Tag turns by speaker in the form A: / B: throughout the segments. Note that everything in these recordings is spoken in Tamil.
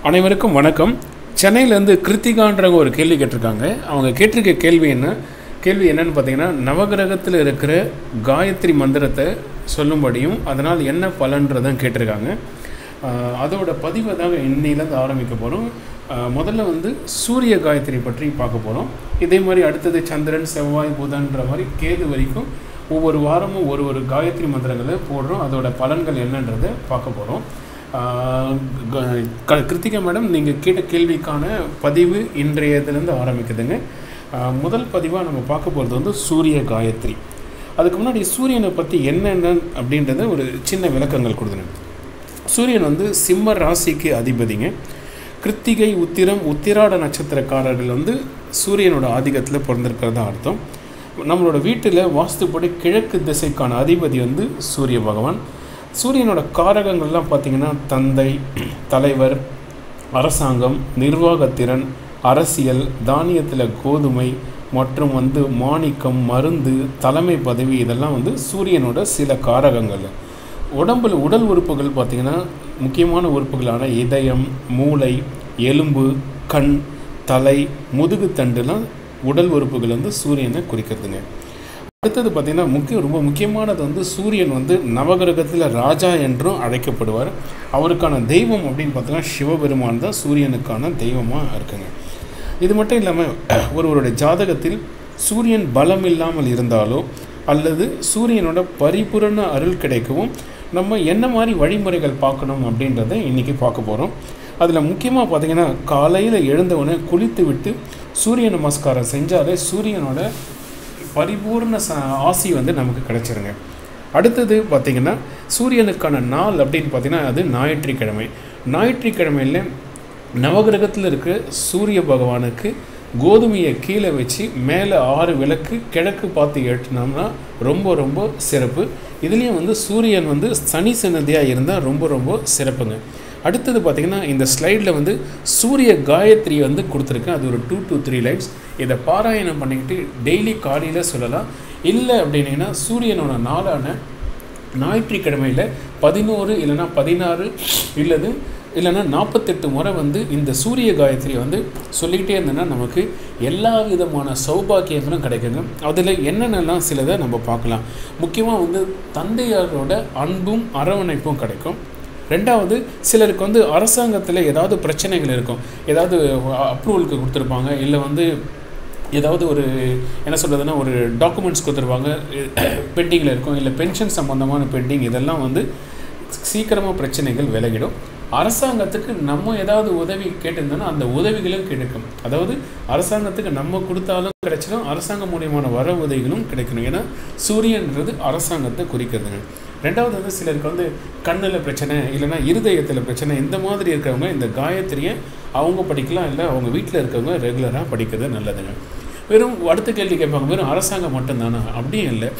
A: அனைவருக்கும் வணக்கம் சென்னையிலேருந்து கிருத்திகான்றவங்க ஒரு கேள்வி கேட்டிருக்காங்க அவங்க கேட்டிருக்க கேள்வி என்ன கேள்வி என்னன்னு பார்த்தீங்கன்னா நவகிரகத்தில் இருக்கிற காயத்ரி மந்திரத்தை சொல்லும்படியும் அதனால் என்ன பலன்றதும் கேட்டிருக்காங்க ஆஹ் அதோட பதிவை தாங்க இன்னிலேருந்து ஆரம்பிக்க போகிறோம் முதல்ல வந்து சூரிய காயத்ரி பற்றி பார்க்க போகிறோம் இதே மாதிரி அடுத்தது சந்திரன் செவ்வாய் புதன்ற மாதிரி கேது வரைக்கும் ஒவ்வொரு வாரமும் ஒரு ஒரு காயத்ரி மந்திரங்களை போடுறோம் அதோட பலன்கள் என்னன்றதை பார்க்க போகிறோம் கிருத்திகா மேடம் நீங்கள் கேட்ட கேள்விக்கான பதிவு இன்றைய இதுலேருந்து ஆரம்பிக்குதுங்க ஆஹ் முதல் பதிவாக நம்ம பார்க்க போகிறது வந்து சூரிய காயத்ரி அதுக்கு முன்னாடி சூரியனை பற்றி என்னென்ன அப்படின்றத ஒரு சின்ன விளக்கங்கள் கொடுத்துனேன் சூரியன் வந்து சிம்ம ராசிக்கு அதிபதிங்க கிருத்திகை உத்திரம் உத்திராட நட்சத்திரக்காரர்கள் வந்து சூரியனோட ஆதிக்கத்தில் பிறந்திருக்கிறதா அர்த்தம் நம்மளோட வீட்டில் வாஸ்துப்படி கிழக்கு திசைக்கான அதிபதி வந்து சூரிய பகவான் சூரியனோட காரகங்கள்லாம் பார்த்திங்கன்னா தந்தை தலைவர் அரசாங்கம் நிர்வாகத்திறன் அரசியல் தானியத்தில் கோதுமை மற்றும் வந்து மாணிக்கம் மருந்து தலைமை பதவி இதெல்லாம் வந்து சூரியனோட சில காரகங்கள் உடம்புல உடல் உறுப்புகள் பார்த்திங்கன்னா முக்கியமான உறுப்புகளான இதயம் மூளை எலும்பு கண் தலை முதுகுத்தண்டுலாம் உடல் உறுப்புகள் வந்து சூரியனை குறிக்கிறதுங்க அடுத்தது பார்த்திங்கன்னா முக்கிய ரொம்ப முக்கியமானது வந்து சூரியன் வந்து நவகிரகத்தில் ராஜா என்றும் அழைக்கப்படுவார் அவருக்கான தெய்வம் அப்படின்னு பார்த்தீங்கன்னா சிவபெருமான் தான் சூரியனுக்கான தெய்வமாக இருக்குங்க இது மட்டும் இல்லாமல் ஒருவருடைய ஜாதகத்தில் சூரியன் பலம் இல்லாமல் இருந்தாலோ அல்லது சூரியனோட பரிபூரண அருள் கிடைக்கவும் நம்ம என்ன மாதிரி வழிமுறைகள் பார்க்கணும் அப்படின்றத இன்றைக்கி பார்க்க போகிறோம் அதில் முக்கியமாக பார்த்திங்கன்னா காலையில் எழுந்தவுடனே குளித்து விட்டு சூரிய நமஸ்காரம் செஞ்சாலே சூரியனோட பரிபூர்ண ச ஆசி வந்து நமக்கு கிடைச்சிருங்க அடுத்தது பார்த்திங்கன்னா சூரியனுக்கான நாள் அப்படின்னு பார்த்திங்கன்னா அது ஞாயிற்றுக்கிழமை ஞாயிற்றுக்கிழமையில் நவகிரகத்தில் இருக்க சூரிய பகவானுக்கு கோதுமையை கீழே வச்சு மேலே ஆறு விளக்கு கிழக்கு பார்த்து ஏற்றினோம்னா ரொம்ப ரொம்ப சிறப்பு இதுலேயும் வந்து சூரியன் வந்து சனி சன்னதியாக இருந்தால் ரொம்ப ரொம்ப சிறப்புங்க அடுத்தது பார்த்திங்கன்னா இந்த ஸ்லைடில் வந்து சூரிய காயத்ரி வந்து கொடுத்துருக்கேன் அது ஒரு டூ டு த்ரீ லைன்ஸ் இதை பாராயணம் பண்ணிக்கிட்டு டெய்லி காலையில் சொல்லலாம் இல்லை அப்படின்னீங்கன்னா சூரியனோட நாளான ஞாயிற்றுக்கிழமையில் பதினோரு இல்லைன்னா பதினாறு இல்லது இல்லைன்னா நாற்பத்தெட்டு முறை வந்து இந்த சூரிய காயத்ரி வந்து சொல்லிக்கிட்டே இருந்தோன்னா நமக்கு எல்லா விதமான சௌபாக்கியங்களும் கிடைக்குங்க அதில் என்னென்னலாம் சிலதை நம்ம பார்க்கலாம் முக்கியமாக வந்து தந்தையாரோட அன்பும் அரவணைப்பும் கிடைக்கும் ரெண்டாவது சிலருக்கு வந்து அரசாங்கத்தில் ஏதாவது பிரச்சனைகள் இருக்கும் ஏதாவது அப்ரூவலுக்கு கொடுத்துருப்பாங்க இல்லை வந்து ஏதாவது ஒரு என்ன சொல்கிறதுனா ஒரு டாக்குமெண்ட்ஸ் கொடுத்துருப்பாங்க பெண்டிங்கில் இருக்கும் இல்லை பென்ஷன் சம்மந்தமான பெண்டிங் இதெல்லாம் வந்து சீக்கிரமாக பிரச்சனைகள் விலகிடும் அரசாங்கத்துக்கு நம்ம ஏதாவது உதவி கேட்டிருந்தோன்னா அந்த உதவிகளும் கிடைக்கும் அதாவது அரசாங்கத்துக்கு நம்ம கொடுத்தாலும் கிடைச்சிடும் அரசாங்கம் மூலியமான வர உதவிகளும் கிடைக்கணும் ஏன்னா சூரியன்றது அரசாங்கத்தை குறிக்கிறதுங்க ரெண்டாவது வந்து சிலருக்கு வந்து கண்ணில் பிரச்சனை இல்லைன்னா இருதயத்தில் பிரச்சனை இந்த மாதிரி இருக்கிறவங்க இந்த காயத்ரியை அவங்க படிக்கலாம் இல்லை அவங்க வீட்டில் இருக்கவங்க ரெகுலராக படிக்கிறது நல்லதுங்க வெறும் அடுத்த கேள்வி கேட்பாங்க வெறும் அரசாங்கம் மட்டும்தானா அப்படியும் இல்லை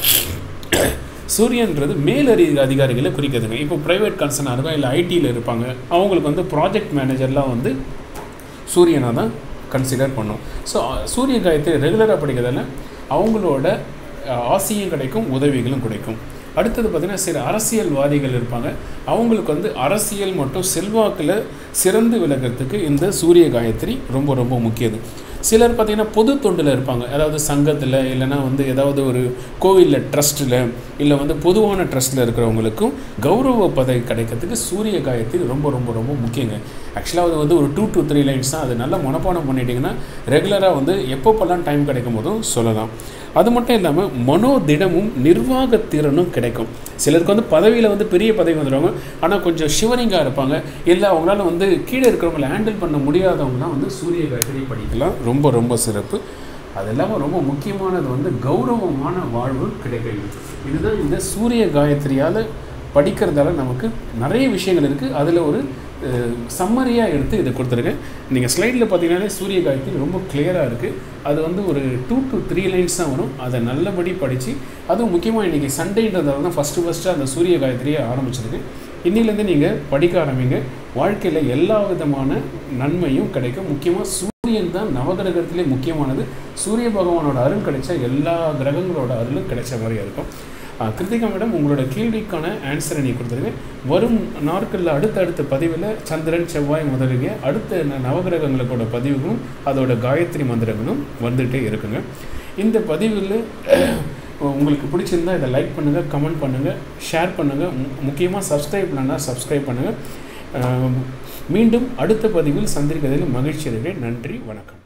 A: சூரியன்றது மேலறி அதிகாரிகளை குறிக்கிறதுங்க இப்போ ப்ரைவேட் கன்சர்னாக இருக்கும் இல்லை ஐடியில் இருப்பாங்க அவங்களுக்கு வந்து ப்ராஜெக்ட் மேனேஜர்லாம் வந்து சூரியனாக தான் கன்சிடர் பண்ணும் ஸோ சூரிய காயத்தை ரெகுலராக படிக்கிறதால அவங்களோட ஆசையும் கிடைக்கும் உதவிகளும் கிடைக்கும் அடுத்தது பார்த்திங்கன்னா சில அரசியல்வாதிகள் இருப்பாங்க அவங்களுக்கு வந்து அரசியல் மற்றும் செல்வாக்கில் சிறந்து விலகிறதுக்கு இந்த சூரிய காயத்ரி ரொம்ப ரொம்ப முக்கியது சிலர் பார்த்திங்கன்னா பொது தொண்டில் இருப்பாங்க அதாவது சங்கத்தில் இல்லைனா வந்து ஏதாவது ஒரு கோவிலில் ட்ரஸ்ட்டில் இல்லை வந்து பொதுவான ட்ரஸ்ட்டில் இருக்கிறவங்களுக்கும் கௌரவ பதவி கிடைக்கிறதுக்கு சூரிய காயத்ரி ரொம்ப ரொம்ப ரொம்ப முக்கியங்க ஆக்சுவலாக அது வந்து ஒரு டூ டு த்ரீ லைன்ஸ் தான் அது நல்லா மனப்பாடம் பண்ணிட்டீங்கன்னா ரெகுலராக வந்து எப்பப்போல்லாம் டைம் கிடைக்கும் போதும் சொல்லலாம் அது மட்டும் இல்லாமல் மனோதிடமும் நிர்வாகத்திறனும் கிடைக்கும் சிலருக்கு வந்து பதவியில் வந்து பெரிய பதவி வந்துடுவாங்க ஆனால் கொஞ்சம் ஷிவரிங்காக இருப்பாங்க இல்லை அவங்களால வந்து கீழே இருக்கிறவங்கள ஹேண்டில் பண்ண முடியாதவங்களாம் வந்து சூரிய காயத்ரி படிக்கலாம் ரொம்ப ரொம்ப சிறப்பு அது இல்லாமல் ரொம்ப முக்கியமானது வந்து கௌரவமான வாழ்வு கிடைக்கிறது இதுதான் இந்த சூரிய காயத்ரியால் படிக்கிறதால நமக்கு நிறைய விஷயங்கள் இருக்குது அதில் ஒரு சம்மரியாக எடுத்து இதை கொடுத்துருக்கேன் நீங்கள் ஸ்லைடில் பார்த்தீங்கன்னாலே சூரிய காயத்ரி ரொம்ப கிளியராக இருக்குது அது வந்து ஒரு டூ டு த்ரீ லைன்ஸ் தான் வரும் அதை நல்லபடி படித்து அதுவும் முக்கியமாக இன்றைக்கி சண்டேன்றதால தான் ஃபஸ்ட்டு ஃபஸ்ட்டு அந்த சூரிய காயத்ரியை ஆரம்பிச்சிருக்கு இன்னிலேருந்து நீங்கள் படிக்க ஆரம்பிங்க வாழ்க்கையில் எல்லா விதமான நன்மையும் கிடைக்கும் முக்கியமாக சூரியன் தான் நவகிரகத்திலே முக்கியமானது சூரிய பகவானோட அருள் கிடைச்சா எல்லா கிரகங்களோட அருளும் கிடைச்ச மாதிரி இருக்கும் அஹ், கிருத்திகா மேடம் உங்களோட கேள்விக்கான ஆன்சரை நீ கொடுத்துருங்க வரும் நாட்களில் அடுத்தடுத்த பதிவில் சந்திரன் செவ்வாய் முதலிய அடுத்த ந- நவகிரகங்களோட பதிவுகளும் அதோட காயத்ரி மந்திரங்களும் வந்துகிட்டே இருக்குங்க இந்த பதிவில் உங்களுக்கு பிடிச்சிருந்தா இதை லைக் பண்ணுங்கள் கமெண்ட் பண்ணுங்கள் ஷேர் பண்ணுங்கள் முக்கியமாக சப்ஸ்கிரைப் பண்ணா சப்ஸ்கிரைப் பண்ணுங்கள் மீண்டும் அடுத்த பதிவில் சந்திரிக்கிறதில் மகிழ்ச்சி இருக்கிறேன் நன்றி வணக்கம்